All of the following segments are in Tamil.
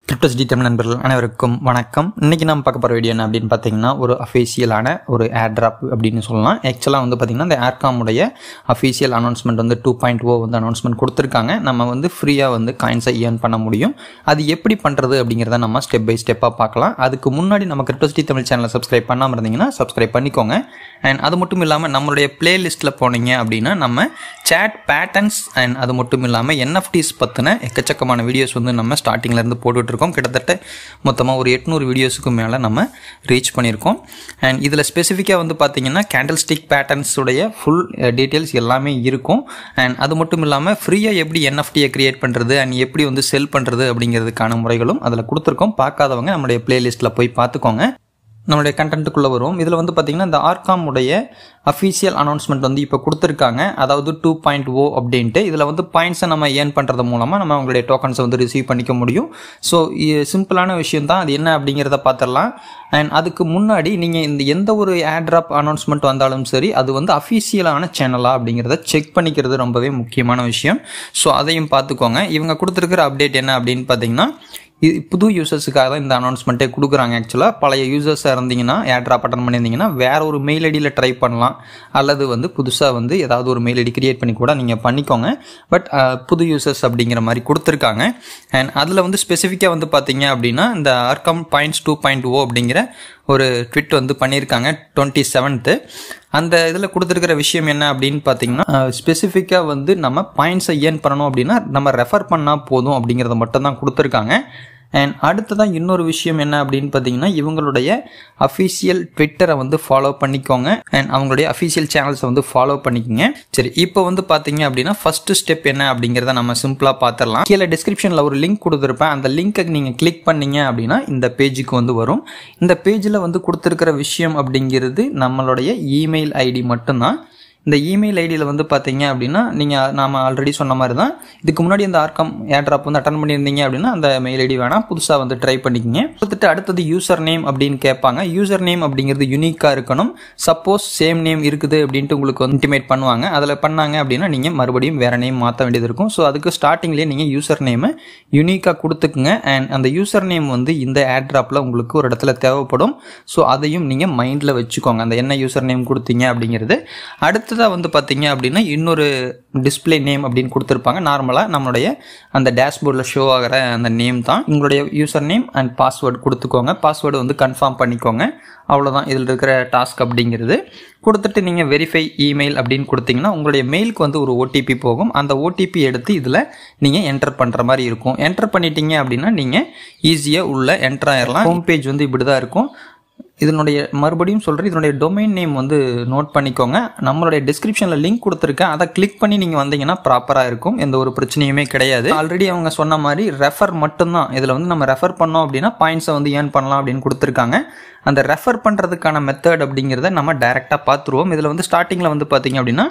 கிரிப்டஸ் டி தமிழ் நண்பர்கள் அனைவருக்கும் வணக்கம் இன்னைக்கு நம்ம பார்க்க போகிற வீடியோ என்ன அப்படின்னு பார்த்தீங்கன்னா ஒரு அஃபீஷியலான ஒரு ஏர் ட்ராப் அப்படின்னு சொல்லலாம் ஆக்சுவலாக வந்து பார்த்தீங்கன்னா இந்த ஏர்காமுடைய அஃபீஷியல் அனௌன்ஸ்மெண்ட் வந்து டூ பாயிண்ட் ஓ வந்து அனௌன்ஸ்மெண்ட் கொடுத்துருக்காங்க நம்ம வந்து ஃப்ரீயாக வந்து காயின்ஸை ஏர்ன் பண்ண முடியும் அது எப்படி பண்ணுறது அப்படிங்கிறத நம்ம ஸ்டெப் பை ஸ்டெப்பாக பார்க்கலாம் அதுக்கு முன்னாடி நம்ம கிரிப்டஸ் டி தமிழ் சேனலை சப்ஸ்கிரைப் பண்ணாமல் இருந்தீங்கன்னா சப்ஸ்கிரைப் பண்ணிக்கோங்க அண்ட் அது மட்டும் இல்லாமல் நம்மளுடைய பிளேலிஸ்ட்டில் போனீங்க அப்படின்னா நம்ம சேட் பேட்டர்ன்ஸ் அண்ட் அது மட்டும் இல்லாமல் என்எஃப்டிஸ் பற்றின எக்கச்சக்கமான வீடியோஸ் வந்து நம்ம ஸ்டார்டிங்லேருந்து போட்டுட்ருக்கோம் கிட்டத்தட்ட மொத்தமாக ஒரு எட்நூறு வீடியோஸுக்கு மேலே நம்ம ரீச் பண்ணியிருக்கோம் அண்ட் இதில் ஸ்பெசிஃபிக்காக வந்து பார்த்தீங்கன்னா கேண்டில் ஸ்டிக் பேட்டர்ன்ஸுடைய ஃபுல் டீட்டெயில்ஸ் எல்லாமே இருக்கும் அண்ட் அது மட்டும் இல்லாமல் ஃப்ரீயாக எப்படி என்எஃப்டியை கிரியேட் பண்ணுறது அண்ட் எப்படி வந்து செல் பண்ணுறது அப்படிங்கிறதுக்கான முறைகளும் அதில் கொடுத்துருக்கோம் பார்க்காதவங்க நம்மளுடைய பிளேலிஸ்ட்டில் போய் பார்த்துக்கோங்க நம்மளுடைய கண்டென்ட்டுக்குள்ளே வருவோம் இதில் வந்து பார்த்திங்கன்னா இந்த ஆர்காம் உடைய அஃபீஷியல் அனௌன்ஸ்மெண்ட் வந்து இப்போ கொடுத்துருக்காங்க அதாவது டூ பாயிண்ட் ஓ அப்படின்ட்டு இதில் வந்து பாயிண்ட்ஸை நம்ம ஏர்ன் பண்ணுறது மூலமாக நம்ம அவங்களுடைய டோக்கன்ஸை வந்து ரிசீவ் பண்ணிக்க முடியும் ஸோ சிம்பிளான விஷயம் தான் அது என்ன அப்படிங்கிறத பார்த்துடலாம் அண்ட் அதுக்கு முன்னாடி நீங்கள் இந்த எந்த ஒரு ஏர்ட்ராப் அனௌன்ஸ்மெண்ட் வந்தாலும் சரி அது வந்து அஃபீஷியலான சேனலா அப்படிங்கிறத செக் பண்ணிக்கிறது ரொம்பவே முக்கியமான விஷயம் ஸோ அதையும் பார்த்துக்கோங்க இவங்க கொடுத்துருக்கிற அப்டேட் என்ன அப்படின்னு பார்த்தீங்கன்னா இது புது யூசர்ஸுக்காக தான் இந்த அனௌன்ஸ்மெண்ட்டே கொடுக்குறாங்க ஆக்சுவலாக பழைய யூசர்ஸாக இருந்தீங்கன்னா ஏர்ட்ராப் அட்டன் பண்ணியிருந்தீங்கன்னா வேற ஒரு மெயில் ஐடியில் ட்ரை பண்ணலாம் அல்லது வந்து புதுசாக வந்து ஏதாவது ஒரு மெயில் ஐடி கிரியேட் பண்ணி கூட நீங்கள் பண்ணிக்கோங்க பட் புது யூசர்ஸ் அப்படிங்கிற மாதிரி கொடுத்துருக்காங்க அண்ட் அதில் வந்து ஸ்பெசிஃபிக்காக வந்து பார்த்தீங்க அப்படின்னா இந்த Arkham points two point O அப்படிங்கிற ஒரு ட்விட் வந்து பண்ணியிருக்காங்க டுவெண்ட்டி செவன்த்து அந்த இதில் கொடுத்துருக்கிற விஷயம் என்ன அப்படின்னு பார்த்தீங்கன்னா ஸ்பெசிஃபிக்காக வந்து நம்ம பாயிண்ட்ஸை ஏர்ன் பண்ணணும் அப்படின்னா நம்ம ரெஃபர் பண்ணால் போதும் அப்படிங்கிறத மட்டும் தான் கொடுத்துருக்காங்க அண்ட் அடுத்ததான் இன்னொரு விஷயம் என்ன அப்படின்னு பார்த்தீங்கன்னா இவங்களுடைய அஃபீஷியல் ட்விட்டரை வந்து ஃபாலோ பண்ணிக்கோங்க அண்ட் அவங்களுடைய அஃபீஷியல் சேனல்ஸை வந்து ஃபாலோ பண்ணிக்கோங்க சரி இப்போ வந்து பார்த்தீங்க அப்படின்னா ஃபர்ஸ்ட் ஸ்டெப் என்ன அப்படிங்கிறத நம்ம சிம்பிளாக பார்த்துடலாம் கீழே டிஸ்கிரிப்ஷனில் ஒரு லிங்க் கொடுத்துருப்பேன் அந்த லிங்க்கை நீங்கள் கிளிக் பண்ணீங்க அப்படின்னா இந்த பேஜுக்கு வந்து வரும் இந்த பேஜில் வந்து கொடுத்துருக்கிற விஷயம் அப்படிங்கிறது நம்மளுடைய இமெயில் ஐடி மட்டும்தான் இந்த இமெயில் ஐடியில் வந்து பார்த்தீங்க அப்படின்னா நீங்கள் நாம் ஆல்ரெடி சொன்ன மாதிரி தான் இதுக்கு முன்னாடி இந்த ஆர்கம் ஏர்ட்ராப் வந்து அட்டன் பண்ணியிருந்தீங்க அப்படின்னா அந்த மெயில் ஐடி வேணால் புதுசாக வந்து ட்ரை பண்ணிக்கிங்க கொடுத்துட்டு அடுத்தது யூசர் நேம் அப்படின்னு கேட்பாங்க யூசர் நேம் அப்படிங்கிறது யூனிக்காக இருக்கணும் சப்போஸ் சேம் நேம் இருக்குது அப்படின்ட்டு உங்களுக்கு வந்து இன்டிமேட் பண்ணுவாங்க அதில் பண்ணாங்க அப்படின்னா நீங்கள் மறுபடியும் வேறு நேம் மாற்ற வேண்டியது இருக்கும் ஸோ அதுக்கு ஸ்டார்டிங்லேயே நீங்கள் யூசர் நேமை யூனிக்காக கொடுத்துக்குங்க அண்ட் அந்த யூசர் நேம் வந்து இந்த ஏர்ட்ராப்பில் உங்களுக்கு ஒரு இடத்துல தேவைப்படும் ஸோ அதையும் நீங்கள் மைண்டில் வச்சுக்கோங்க அந்த என்ன யூசர் நேம் கொடுத்தீங்க அப்படிங்கிறது அடுத்து அடுத்ததாக வந்து பார்த்தீங்க அப்படின்னா இன்னொரு டிஸ்பிளே நேம் அப்படின்னு கொடுத்துருப்பாங்க நார்மலாக நம்மளுடைய அந்த டேஷ்போர்டில் ஷோ ஆகிற அந்த நேம் தான் உங்களுடைய யூசர் நேம் அண்ட் பாஸ்வேர்டு கொடுத்துக்கோங்க பாஸ்வேர்டு வந்து கன்ஃபார்ம் பண்ணிக்கோங்க அவ்வளோதான் இதில் இருக்கிற டாஸ்க் அப்படிங்கிறது கொடுத்துட்டு நீங்கள் வெரிஃபை இமெயில் அப்படின்னு கொடுத்தீங்கன்னா உங்களுடைய மெயிலுக்கு வந்து ஒரு ஓடிபி போகும் அந்த ஓடிபி எடுத்து இதில் நீங்கள் என்டர் பண்ணுற மாதிரி இருக்கும் என்டர் பண்ணிட்டீங்க அப்படின்னா நீங்கள் ஈஸியாக உள்ள என்டர் ஆயிடலாம் ஹோம் பேஜ் வந்து இப்படி தான் இருக்கும் இதனுடைய மறுபடியும் சொல்கிறேன் இதனுடைய டொமைன் நேம் வந்து நோட் பண்ணிக்கோங்க நம்மளுடைய டிஸ்கிரிப்ஷனில் லிங்க் கொடுத்துருக்கேன் அதை கிளிக் பண்ணி நீங்கள் வந்தீங்கன்னா ப்ராப்பராக இருக்கும் எந்த ஒரு பிரச்சனையுமே கிடையாது ஆல்ரெடி அவங்க சொன்ன மாதிரி ரெஃபர் மட்டும்தான் இதில் வந்து நம்ம ரெஃபர் பண்ணோம் அப்படின்னா பாயிண்ட்ஸை வந்து ஏர்ன் பண்ணலாம் அப்படின்னு கொடுத்துருக்காங்க அந்த ரெஃபர் பண்ணுறதுக்கான மெத்தட் அப்படிங்கிறத நம்ம டைரெக்டாக பார்த்துருவோம் இதில் வந்து ஸ்டார்டிங்கில் வந்து பார்த்தீங்க அப்படின்னா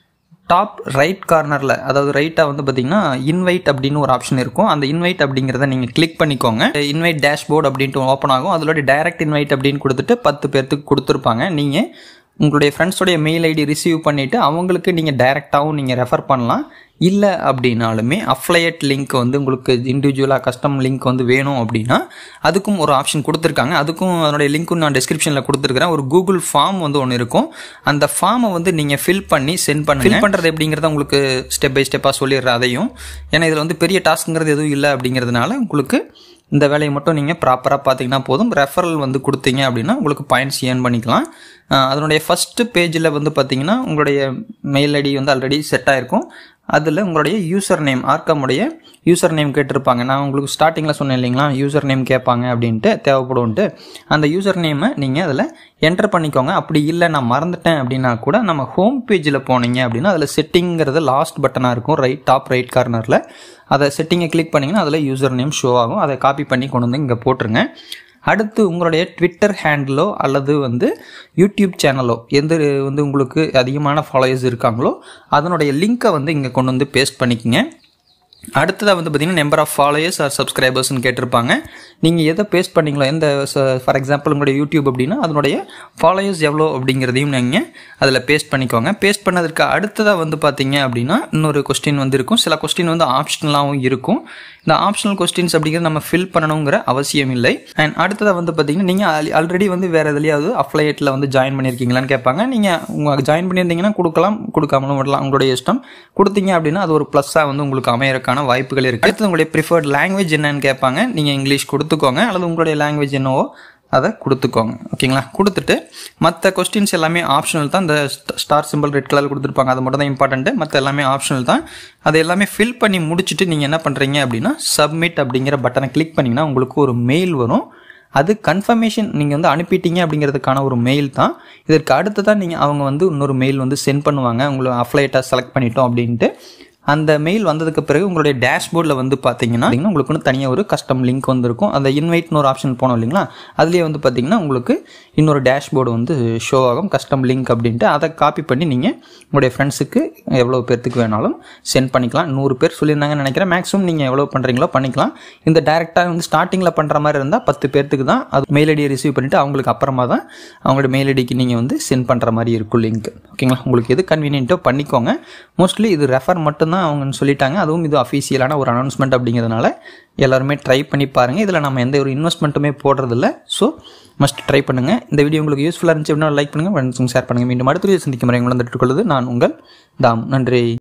டாப் ரைட் கார்னரில் அதாவது ரைட்டாக வந்து பார்த்தீங்கன்னா இன்வைட் அப்படின்னு ஒரு ஆப்ஷன் இருக்கும் அந்த இன்வைட் அப்படிங்கிறத நீங்கள் கிளிக் பண்ணிக்கோங்க இன்வைட் டேஷ்போர்ட் அப்படின்ட்டு ஓப்பன் ஆகும் அதோட டைரக்ட் இன்வைட் அப்படின்னு கொடுத்துட்டு பத்து பேர்த்துக்கு கொடுத்துருப்பாங்க நீங்கள் உங்களுடைய ஃப்ரெண்ட்ஸோடைய மெயில் ஐடி ரிசீவ் பண்ணிவிட்டு அவங்களுக்கு நீங்கள் டைரெக்டாகவும் நீங்கள் ரெஃபர் பண்ணலாம் இல்லை அப்படின்னாலுமே அஃப்ளையட் லிங்க் வந்து உங்களுக்கு இண்டிவிஜுவலாக கஸ்டம் லிங்க் வந்து வேணும் அப்படின்னா அதுக்கும் ஒரு ஆப்ஷன் கொடுத்துருக்காங்க அதுக்கும் அதனுடைய லிங்க்கும் நான் டிஸ்கிரிப்ஷனில் கொடுத்துருக்கிறேன் ஒரு கூகுள் ஃபார்ம் வந்து ஒன்று இருக்கும் அந்த ஃபார்மை வந்து நீங்கள் ஃபில் பண்ணி சென்ட் பண்ணி ஃபில் பண்ணுறது எப்படிங்கிறத உங்களுக்கு ஸ்டெப் பை ஸ்டெப்பாக சொல்லிடுறேன் அதையும் ஏன்னா இதில் வந்து பெரிய டாஸ்க்குங்கிறது எதுவும் இல்லை அப்படிங்கிறதுனால உங்களுக்கு இந்த வேலையை மட்டும் நீங்கள் ப்ராப்பராக பார்த்தீங்கன்னா போதும் ரெஃபரல் வந்து கொடுத்தீங்க அப்படின்னா உங்களுக்கு பாயிண்ட்ஸ் ஏர்ன் பண்ணிக்கலாம் அதனுடைய ஃபஸ்ட்டு பேஜில் வந்து பார்த்தீங்கன்னா உங்களுடைய மெயில் ஐடி வந்து ஆல்ரெடி செட் ஆகிருக்கும் அதில் உங்களுடைய யூசர் நேம் ஆர்கமுடைய யூசர் நேம் கேட்டிருப்பாங்க நான் உங்களுக்கு ஸ்டார்டிங்கில் சொன்னேன் இல்லைங்களா யூசர் நேம் கேட்பாங்க அப்படின்ட்டு தேவைப்படும்ன்ட்டு அந்த யூசர் நேமை நீங்கள் அதில் என்டர் பண்ணிக்கோங்க அப்படி இல்லை நான் மறந்துட்டேன் அப்படின்னா கூட நம்ம ஹோம் பேஜில் போனீங்க அப்படின்னா அதில் செட்டிங்கிறது லாஸ்ட் பட்டனாக இருக்கும் ரைட் டாப் ரைட் கார்னரில் அதை செட்டிங்கை கிளிக் பண்ணிங்கன்னா அதில் யூசர் நேம் ஷோ ஆகும் அதை காப்பி பண்ணி கொண்டு வந்து இங்கே போட்டுருங்க அடுத்து உங்களுடைய ட்விட்டர் ஹேண்டிலோ அல்லது வந்து யூடியூப் சேனலோ எந்த வந்து உங்களுக்கு அதிகமான ஃபாலோயர்ஸ் இருக்காங்களோ அதனுடைய லிங்க்கை வந்து இங்கே கொண்டு வந்து பேஸ்ட் பண்ணிக்கோங்க அடுத்ததாக வந்து பார்த்தீங்கன்னா நம்பர் ஆஃப் ஃபாலோயர்ஸ் ஆர் சப்ஸ்கிரைபர்ஸ்னு கேட்டிருப்பாங்க நீங்கள் எதை பேஸ்ட் பண்ணீங்களோ எந்த ஃபார் எக்ஸாம்பிள் உங்களுடைய யூடியூப் அப்படின்னா அதனுடைய ஃபாலோயர்ஸ் எவ்வளோ அப்படிங்கிறதையும் நீங்கள் அதில் பேஸ்ட் பண்ணிக்கோங்க பேஸ்ட் பண்ணதுக்கு அடுத்ததாக வந்து பார்த்தீங்க அப்படின்னா இன்னொரு கொஸ்டின் வந்து இருக்கும் சில கொஸ்டின் வந்து ஆப்ஷனலாகவும் இருக்கும் இந்த ஆப்ஷனல் கொஸ்டின்ஸ் அப்படிங்கிறது நம்ம ஃபில் பண்ணணுங்கிற அவசியம் இல்லை அண்ட் அடுத்ததாக வந்து பார்த்தீங்கன்னா நீங்கள் ஆல்ரெடி வந்து வேறு எதுலையாவது அஃப்ளையேட்டில் வந்து ஜாயின் பண்ணியிருக்கீங்களான்னு கேட்பாங்க நீங்கள் உங்கள் ஜாயின் பண்ணியிருந்தீங்கன்னா கொடுக்கலாம் கொடுக்காமலும் விடலாம் உங்களுடைய இஷ்டம் கொடுத்தீங்க அப்படின்னா அது ஒரு ப்ளஸ்ஸாக வந்து உங்களுக்கு அமையறதுக்கான வாய்ப்புகள் இருக்குது அடுத்து உங்களுடைய ப்ரிஃபர்ட் லாங்குவேஜ் என்னன்னு கேட்பாங்க நீங்கள் இங்கிலீஷ் கொடுத்துக்கோங்க அல்லது உங்களுடைய லாங்குவேஜ் என்னவோ அதை கொடுத்துக்கோங்க ஓகேங்களா கொடுத்துட்டு மற்ற கொஸ்டின்ஸ் எல்லாமே ஆப்ஷனல் தான் இந்த ஸ்டார் சிம்பிள் ரெட் கலர் கொடுத்துருப்பாங்க அது மட்டும் தான் இம்பார்ட்டன்ட்டு மற்ற எல்லாமே ஆப்ஷனல் தான் அது எல்லாமே ஃபில் பண்ணி முடிச்சுட்டு நீங்கள் என்ன பண்ணுறீங்க அப்படின்னா சப்மிட் அப்படிங்கிற பட்டனை கிளிக் பண்ணிங்கன்னா உங்களுக்கு ஒரு மெயில் வரும் அது கன்ஃபர்மேஷன் நீங்கள் வந்து அனுப்பிட்டீங்க அப்படிங்கிறதுக்கான ஒரு மெயில் தான் இதற்கு அடுத்து தான் நீங்கள் அவங்க வந்து இன்னொரு மெயில் வந்து சென்ட் பண்ணுவாங்க உங்களை அஃப்ளைட்டாக செலக்ட் பண்ணிட்டோம் அப்படின்ட்டு அந்த மெயில் வந்ததுக்கு பிறகு உங்களுடைய டேஷ்போர்டில் வந்து பார்த்தீங்கன்னா உங்களுக்கு வந்து தனியாக ஒரு கஸ்டம் லிங்க் வந்துருக்கும் அந்த இன்வைட்னு ஒரு ஆப்ஷன் போனோம் இல்லைங்களா அதுலேயே வந்து பார்த்தீங்கன்னா உங்களுக்கு இன்னொரு டேஷ்போர்டு வந்து ஷோ ஆகும் கஸ்டம் லிங்க் அப்படின்ட்டு அதை காப்பி பண்ணி நீங்கள் உங்களுடைய ஃப்ரெண்ட்ஸுக்கு எவ்வளோ பேர்த்துக்கு வேணாலும் சென்ட் பண்ணிக்கலாம் நூறு பேர் சொல்லியிருந்தாங்கன்னு நினைக்கிறேன் மேக்ஸிமம் நீங்கள் எவ்வளோ பண்ணுறீங்களோ பண்ணிக்கலாம் இந்த டேரெக்டாக வந்து ஸ்டார்டிங்கில் பண்ணுற மாதிரி இருந்தால் பத்து பேர்த்துக்கு தான் அது மெயில் ஐடியை ரிசீவ் பண்ணிவிட்டு அவங்களுக்கு அப்புறமா தான் அவங்களோட மெயில் ஐடிக்கு நீங்கள் வந்து சென்ட் பண்ணுற மாதிரி இருக்கும் லிங்க் ஓகேங்களா உங்களுக்கு எது கன்வீனியன்ட்டோ பண்ணிக்கோங்க மோஸ்ட்லி இது ரெஃபர் மட்டும்தான் அவங்கன்னு சொல்லிட்டாங்க அதுவும் இது அஃபீஷியலான ஒரு அனௌன்ஸ்மெண்ட் அப்படிங்கிறதுனால எல்லாருமே ட்ரை பண்ணி பாருங்கள் இதில் நம்ம எந்த ஒரு இன்வெஸ்ட்மெண்ட்டுமே போடுறதில்ல ஸோ மஸ்ட் ட்ரை பண்ணுங்கள் இந்த வீடியோ உங்களுக்கு யூஸ்ஃபுல்லாக இருந்துச்சு அப்படின்னா லைக் பண்ணுங்கள் ஃப்ரெண்ட்ஸுங்க ஷேர் பண்ணுங்கள் மீண்டும் அடுத்த வீடியோ சந்திக்கும் முறை உங்களை கொள்வது நான் உங்கள் தாம் நன்றி